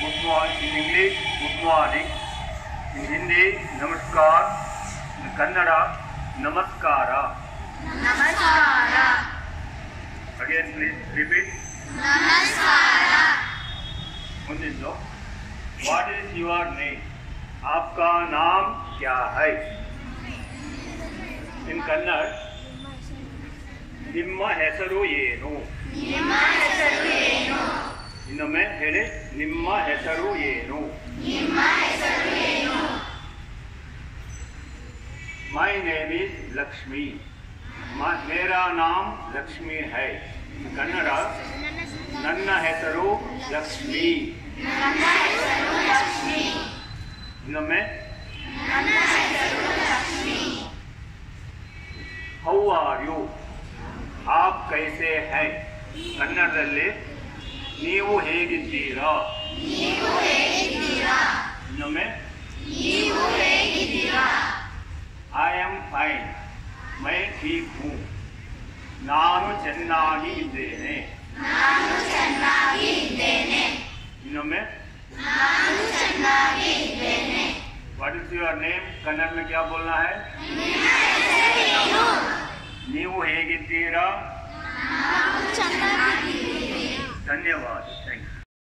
good morning in English good morning in Hindi नमस्कार in Kannada नमस्कार ನಮಸ್ಕಾರ अगेन प्लीज रिपीट ನಮಸ್ಕಾರ ಮುಂದಿದ್ದು व्हाट इज योर नेम आपका नाम क्या है इन कन्नड़ ನಿಮ್ಮ ಹೆಸರು ಏನು ನಿಮ್ಮ ಹೆಸರು ಏನು ಇನ್ನೊಮ್ಮೆ ಹೇಳಿ ನಿಮ್ಮ ಹೆಸರು ಏನು ನಿಮ್ಮ ಹೆಸರು ಏನು माय नेम इज लक्ष्मी ಮ- ಮೇರಾ ನಾಮ್ ಲಕ್ಷ್ಮಿ ಹೈ ಕನ್ನಡ ನನ್ನ ಹೆಸರು ಲಕ್ಷ್ಮಿ ನನ್ನ ಹೆಸರು ಲಕ್ಷ್ಮಿ ಇನ್ನೊಮ್ಮೆ ನನ್ನ ಹೆಸರು ಲಕ್ಷ್ಮಿ ಹೌ ಆರ್ ಯು ಆಪ್ ಕೈಸೆ ಹೈ ಕನ್ನಡದಲ್ಲಿ ನೀವು ಹೇಗಿದ್ದೀರಾ ನೀವು ಹೇಗಿದ್ದೀರಾ ಇನ್ನೊಮ್ಮೆ ನೀವು ಹೇಗಿದ್ದೀರಾ ಐ ಆಮ್ ಫೈನ್ ಮೈ ಠೀಕ್ ಹೂ ನಾನು ಚೆನ್ನಾಗಿ ಇದ್ದೇನೆ ನಾನು ಚೆನ್ನಾಗಿ ಇದ್ದೇನೆ ಇನ್ನೊಮ್ಮೆ ನಾನು ಚೆನ್ನಾಗಿ ಇದ್ದೇನೆ what is your name Kannada में क्या बोलना है ನಿಮ್ಮ ಹೆಸರೇನು ನೀವು ಹೇಗಿದ್ದೀರಾ ನಾವು ಚೆನ್ನಾಗಿದ್ದೀವಿ ಧನ್ಯವಾದ